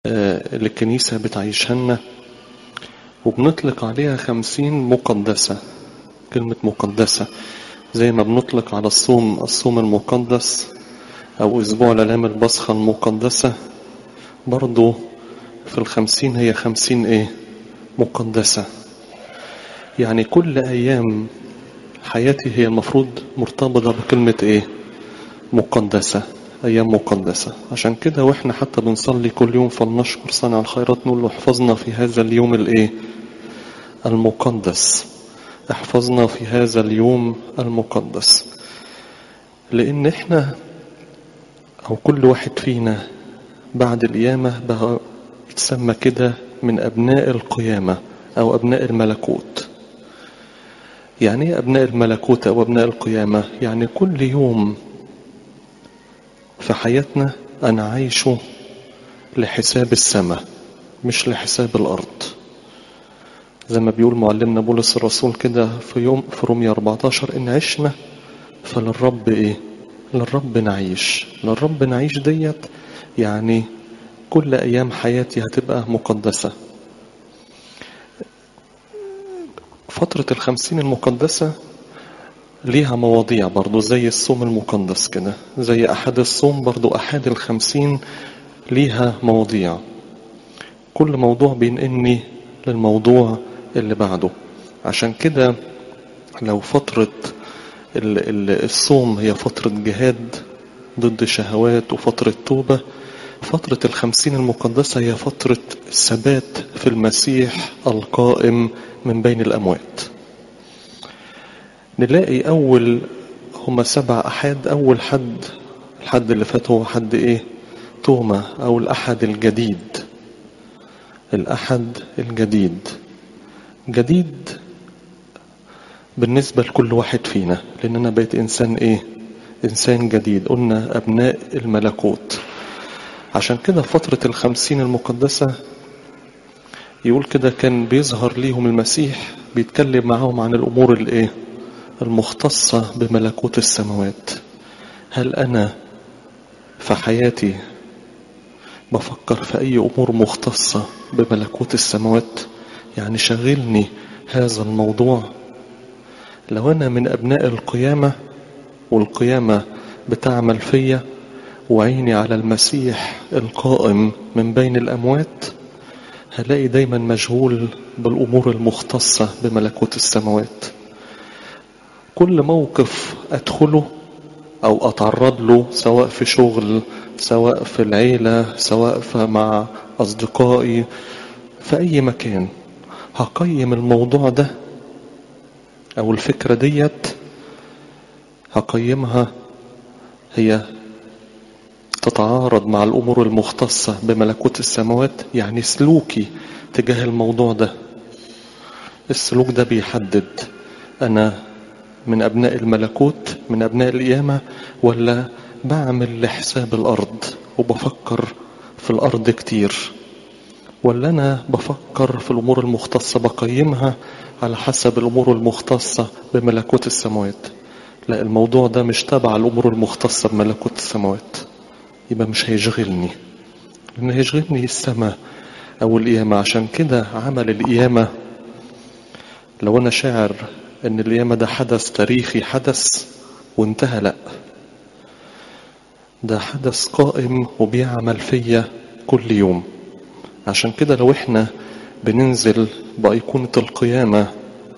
اللي الكنيسة بتعيشها لنا وبنطلق عليها خمسين مقدسة كلمة مقدسة زي ما بنطلق على الصوم الصوم المقدس أو أسبوع الآلام البصخة المقدسة برضو في الخمسين هي خمسين إيه مقدسة يعني كل أيام حياتي هي المفروض مرتبطة بكلمة إيه مقدسة أيام مقدسة عشان كده وإحنا حتى بنصلي كل يوم فلنشكر صانع الخيرات نقول له احفظنا في هذا اليوم الإيه المقدس احفظنا في هذا اليوم المقدس لأن إحنا أو كل واحد فينا بعد القيامة بقى يتسمى كده من أبناء القيامة أو أبناء الملكوت يعني ايه أبناء الملكوت أو أبناء القيامة يعني كل يوم في حياتنا أنا عايشه لحساب السماء مش لحساب الأرض زي ما بيقول معلمنا بولس الرسول كده في يوم في رومية 14 إن عشنا فللرب إيه للرب نعيش للرب نعيش ديت يعني كل أيام حياتي هتبقى مقدسة فترة الخمسين المقدسة ليها مواضيع برضو زي الصوم المقدس كده زي أحد الصوم برضو أحد الخمسين ليها مواضيع كل موضوع بينقلني للموضوع اللي بعده عشان كده لو فترة الصوم هي فترة جهاد ضد شهوات وفترة توبة فترة الخمسين المقدسة هي فترة الثبات في المسيح القائم من بين الأموات نلاقي أول هما سبع أحد أول حد الحد اللي فات هو حد إيه توما أو الأحد الجديد الأحد الجديد جديد بالنسبة لكل واحد فينا لأن أنا بقيت إنسان إيه إنسان جديد قلنا أبناء الملكوت عشان كده فترة الخمسين المقدسة يقول كده كان بيظهر ليهم المسيح بيتكلم معاهم عن الأمور الإيه المختصة بملكوت السماوات هل أنا في حياتي بفكر في أي أمور مختصة بملكوت السماوات يعني شغلني هذا الموضوع لو أنا من أبناء القيامة والقيامة بتعمل فيا وعيني على المسيح القائم من بين الأموات هلاقي دايما مشغول بالأمور المختصة بملكوت السماوات كل موقف أدخله أو أتعرض له سواء في شغل سواء في العيلة سواء مع أصدقائي في أي مكان هقيم الموضوع ده أو الفكرة ديت هقيمها هي تتعارض مع الأمور المختصة بملكوت السماوات يعني سلوكي تجاه الموضوع ده السلوك ده بيحدد أنا من أبناء الملكوت من أبناء القيامة ولا بعمل لحساب الأرض وبفكر في الأرض كتير ولا أنا بفكر في الأمور المختصة بقيمها على حسب الأمور المختصة بملكوت السماوات لا الموضوع ده مش تبع الأمور المختصة بملكوت السماوات يبقى مش هيشغلني لأن هيشغلني السماء أو القيامة عشان كده عمل القيامة لو أنا شاعر أن القيامة ده حدث تاريخي حدث وانتهى لأ ده حدث قائم وبيعمل فيا كل يوم عشان كده لو احنا بننزل بأيقونة القيامة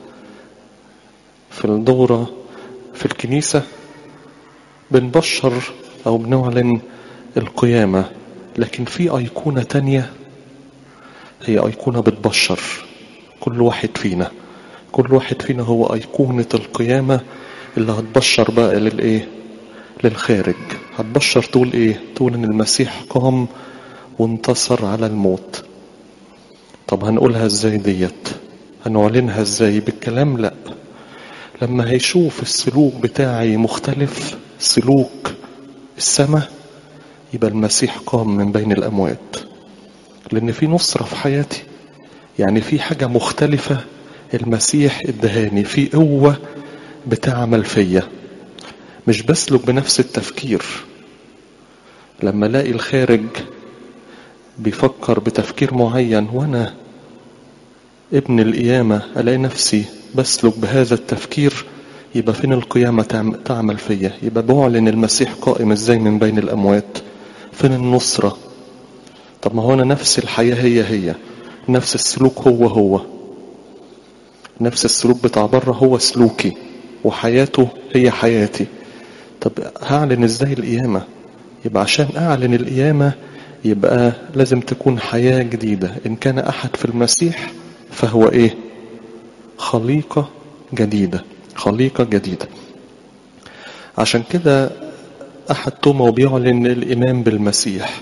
في الدورة في الكنيسة بنبشر أو بنعلن القيامة لكن في أيقونة تانية هي أيقونة بتبشر كل واحد فينا كل واحد فينا هو أيقونة القيامة اللي هتبشر بقى للإيه للخارج هتبشر تقول إيه تقول إن المسيح قام وانتصر على الموت طب هنقولها ازاي ديت هنعلنها ازاي بالكلام لا لما هيشوف السلوك بتاعي مختلف سلوك السماء يبقى المسيح قام من بين الأموات لأن في نصرة في حياتي يعني في حاجة مختلفة المسيح ادهاني في قوة بتعمل فيا مش بسلك بنفس التفكير لما الاقي الخارج بيفكر بتفكير معين وانا ابن القيامة الاقي نفسي بسلك بهذا التفكير يبقى فين القيامة تعمل فيا يبقى بعلن المسيح قائم ازاي من بين الاموات فين النصرة طب ما هو انا نفس الحياة هي هي نفس السلوك هو هو نفس السلوك بتاع بره هو سلوكي وحياته هي حياتي طب هعلن ازاي القيامة يبقى عشان اعلن القيامة يبقى لازم تكون حياة جديدة ان كان احد في المسيح فهو ايه خليقة جديدة خليقة جديدة عشان كده احد توما وبيعلن الايمان بالمسيح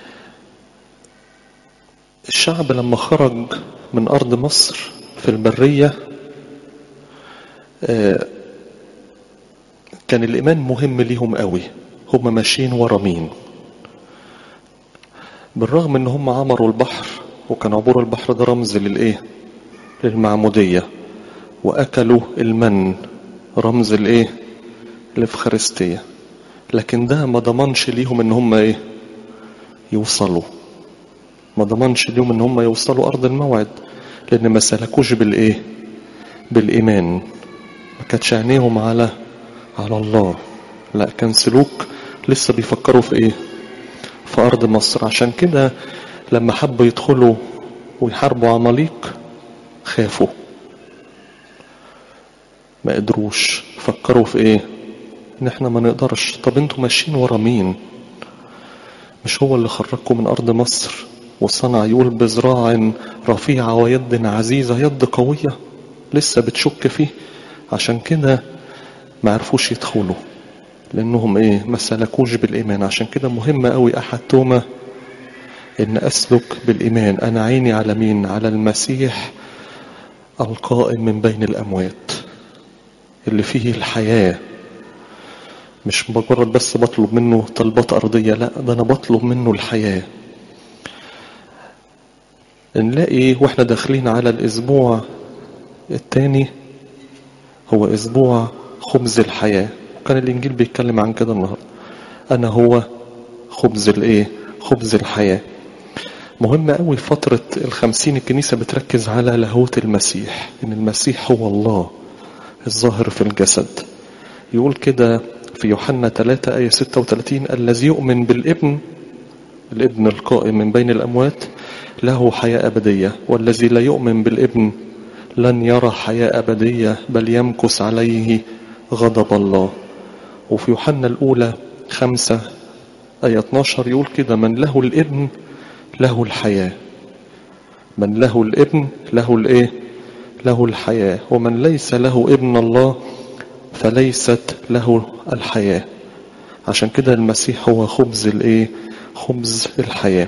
الشعب لما خرج من ارض مصر في البرية كان الإيمان مهم ليهم قوي هم ماشيين ورا مين بالرغم ان هم عمروا البحر وكان عبور البحر ده رمز للايه للمعمودية واكلوا المن رمز الايه الافخارستية لكن ده ما ضمنش ليهم ان هم ايه يوصلوا ما ضمنش ليهم ان هم يوصلوا ارض الموعد لان ما سلكوش بالايه بالايمان ما كانتش عينيهم على على الله لا كان سلوك لسه بيفكروا في ايه في ارض مصر عشان كده لما حبوا يدخلوا ويحاربوا عماليق خافوا ما قدروش فكروا في ايه ان احنا ما نقدرش طب انتوا ماشيين ورا مين مش هو اللي خرجكم من ارض مصر وصنع يقول بذراع رفيعة ويد عزيزة يد قوية لسه بتشك فيه عشان كده ما عرفوش يدخلوا لانهم ايه ما سلكوش بالايمان عشان كده مهم قوي احد توما ان اسلك بالايمان انا عيني على مين على المسيح القائم من بين الاموات اللي فيه الحياة مش مجرد بس بطلب منه طلبات ارضية لا ده انا بطلب منه الحياة نلاقي واحنا داخلين على الاسبوع الثاني هو اسبوع خبز الحياة وكان الانجيل بيتكلم عن كده النهاردة انا هو خبز الايه خبز الحياة مهم قوي فترة الخمسين الكنيسة بتركز على لاهوت المسيح ان المسيح هو الله الظاهر في الجسد يقول كده في يوحنا 3 آية 36 الذي يؤمن بالابن الابن القائم من بين الأموات له حياة أبدية والذي لا يؤمن بالابن لن يرى حياة أبدية بل يمكث عليه غضب الله وفي يوحنا الأولى خمسة آية 12 يقول كده من له الابن له الحياة من له الابن له الايه له الحياة ومن ليس له ابن الله فليست له الحياة عشان كده المسيح هو خبز الايه خبز الحياة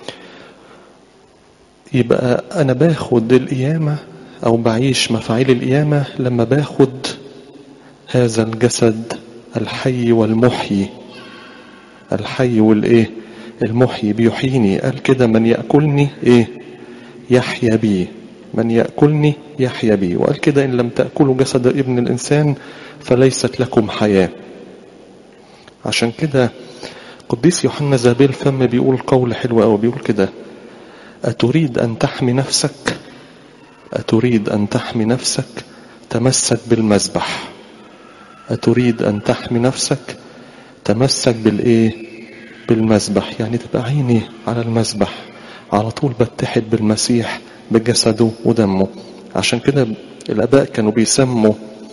يبقى انا باخد القيامة او بعيش مفاعيل القيامة لما باخد هذا الجسد الحي والمحيي الحي والايه المحيي بيحييني قال كده من يأكلني ايه يحيا بي من يأكلني يحيا بي وقال كده إن لم تأكلوا جسد ابن الإنسان فليست لكم حياة عشان كده قديس يوحنا زابيل فم بيقول قول حلو قوي بيقول كده أتريد أن تحمي نفسك أتريد أن تحمي نفسك تمسك بالمذبح أتريد أن تحمي نفسك تمسك بالإيه بالمذبح يعني تبقى عيني على المذبح على طول بتحد بالمسيح بجسده ودمه عشان كده الآباء كانوا بيسموا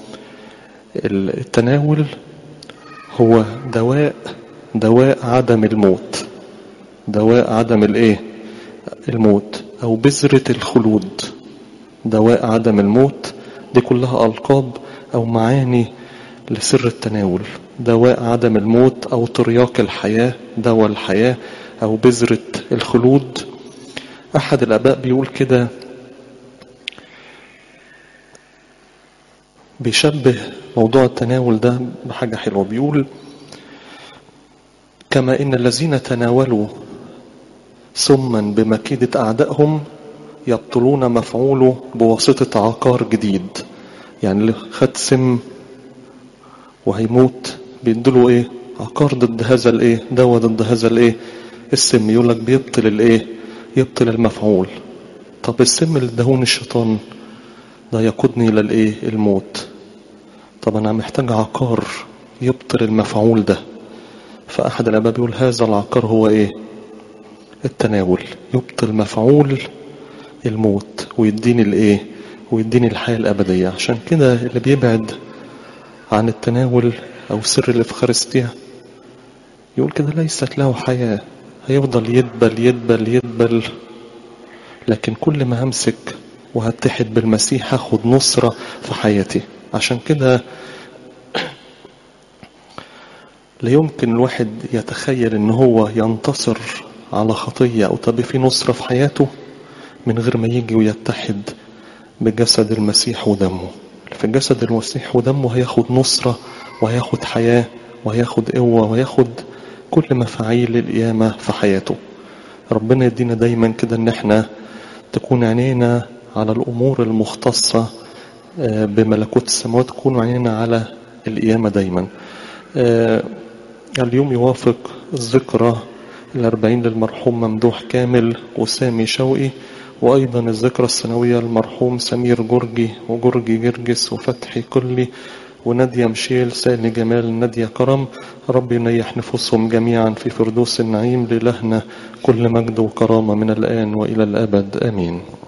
التناول هو دواء دواء عدم الموت دواء عدم الايه الموت او بذرة الخلود دواء عدم الموت دي كلها ألقاب أو معاني لسر التناول دواء عدم الموت أو ترياق الحياة دواء الحياة أو بذرة الخلود أحد الآباء بيقول كده بيشبه موضوع التناول ده بحاجة حلوة بيقول كما إن الذين تناولوا سما بمكيدة أعدائهم يبطلون مفعوله بواسطة عقار جديد يعني اللي خد سم وهيموت بيدلوا ايه عقار ضد هذا الايه دواء ضد هذا الايه السم يقول لك بيبطل الايه يبطل المفعول طب السم اللي ادهوني الشيطان ده يقودني الى الايه الموت طب انا محتاج عقار يبطل المفعول ده فاحد الاباء بيقول هذا العقار هو ايه التناول يبطل مفعول الموت ويديني الايه ويديني الحياة الأبدية عشان كده اللي بيبعد عن التناول أو سر الإفخارستيا يقول كده ليست له حياة هيفضل يدبل يدبل يدبل لكن كل ما همسك وهتحد بالمسيح هاخد نصرة في حياتي عشان كده لا يمكن الواحد يتخيل ان هو ينتصر على خطية او تبقى في نصرة في حياته من غير ما يجي ويتحد بجسد المسيح ودمه في جسد المسيح ودمه هياخد نصرة وهياخد حياة وهياخد قوة وهياخد كل مفاعيل القيامة في حياته ربنا يدينا دايما كده ان احنا تكون عينينا على الامور المختصة بملكوت السماوات تكون عينينا على القيامة دايما اليوم يوافق الذكرى الأربعين للمرحوم ممدوح كامل وسامي شوقي وأيضا الذكرى السنوية المرحوم سمير جرجي وجرجي جرجس وفتحي كلي ونادية مشيل سالي جمال نادية كرم رب ينيح نفوسهم جميعا في فردوس النعيم للهنا كل مجد وكرامة من الآن وإلى الأبد آمين